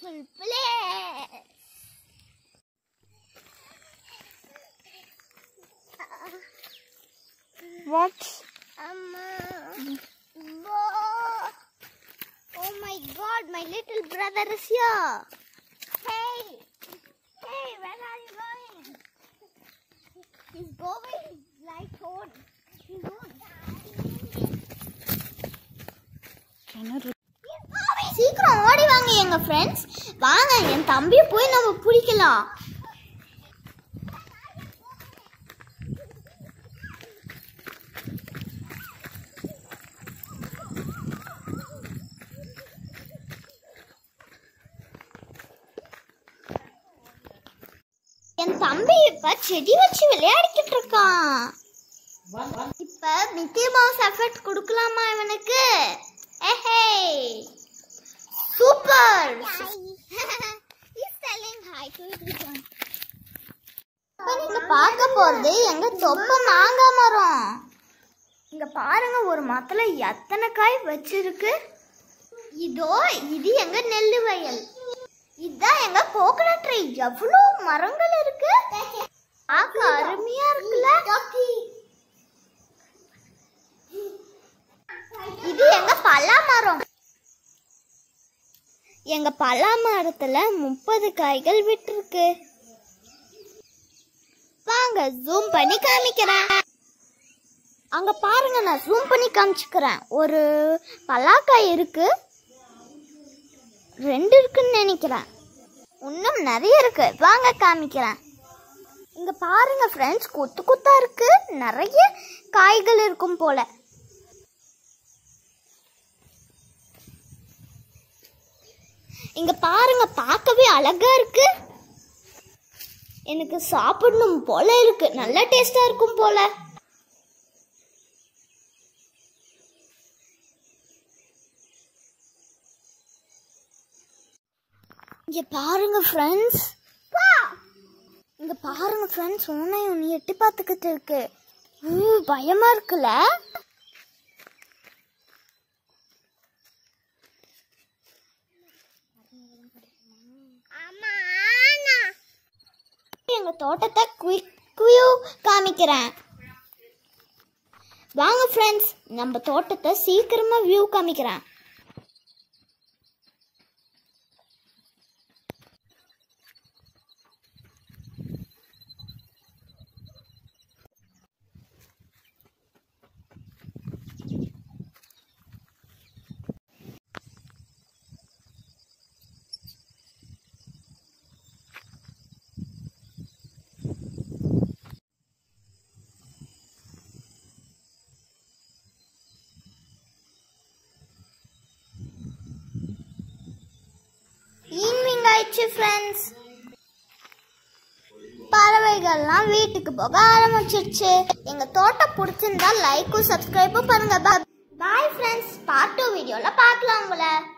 beautiful place. What? Um, uh, bo- oh my god, my little brother is here. Hey, hey, where are you going? He's going like on. He's on. கிணறு சீக்கிரம் ஓடி வாங்க எங்க friends வாங்க என் தம்பியை போய் நம்ம பிடிக்கலாம் என் தம்பி இப்ப செடி வச்சு விளையாடிக்கிட்டு இருக்கான் இப்ப மிக்கி மவுஸ் எஃபெக்ட் கொடுக்கலாமா இவனுக்கு ஏஹே super is telling hi to everyone இப்ப நீங்க பார்க்க போறது எங்க தொப்ப மாங்காய் மரம் இங்க பாருங்க ஒரு மரத்துல எத்தனை காய் வச்சிருக்கு இதோ இது எங்க நெல்லு வயல் இதுதான் எங்க கோகனட் ட்ரீ எவ்வளவு மரங்கள் இருக்கு பார்க்க அருமையா இருக்குல்ல இது எங்க பலா மரம் எங்க பலா மரத்துல முப்பது காய்கள் விட்டுருக்கு வாங்க ஜூம் பண்ணி காமிக்கிறேன் அங்க பாருங்க நான் ஜூம் பண்ணி காமிச்சுக்கிறேன் ஒரு பலாக்காய் இருக்கு ரெண்டு இருக்குன்னு நினைக்கிறேன் இன்னும் நிறைய இருக்கு வாங்க காமிக்கிறேன் இங்க பாருங்க ஃப்ரெண்ட்ஸ் கொத்து கொத்தா இருக்கு நிறைய காய்கள் இருக்கும் போல இங்க பாருங்க பார்க்கவே அழகா இருக்கு எனக்கு சாப்பிடணும் போல இருக்கு நல்ல டேஸ்டா இருக்கும் போல இங்க பாருங்க ஃப்ரெண்ட்ஸ் இங்க பாருங்க ஃப்ரெண்ட்ஸ் உன்னை ஒன்று எட்டி பார்த்துக்கிட்டு இருக்கு ஊ, பயமா இருக்குல்ல எங்க தோட்டத்தை குயிக் குயூ காமிக்கிறேன் வாங்க ஃப்ரெண்ட்ஸ் நம்ம தோட்டத்தை சீக்கிரமா வியூ காமிக்கிறேன் ஈவினிங் ஆயிடுச்சு ஃப்ரெண்ட்ஸ் பறவைகள்லாம் வீட்டுக்கு போக ஆரம்பிச்சிருச்சு எங்க தோட்டம் பிடிச்சிருந்தா லைக்கும் சப்ஸ்கிரைபும் பண்ணுங்க பாய் ஃப்ரெண்ட்ஸ் பார்ட் டூ வீடியோல பார்க்கலாம் உங்களை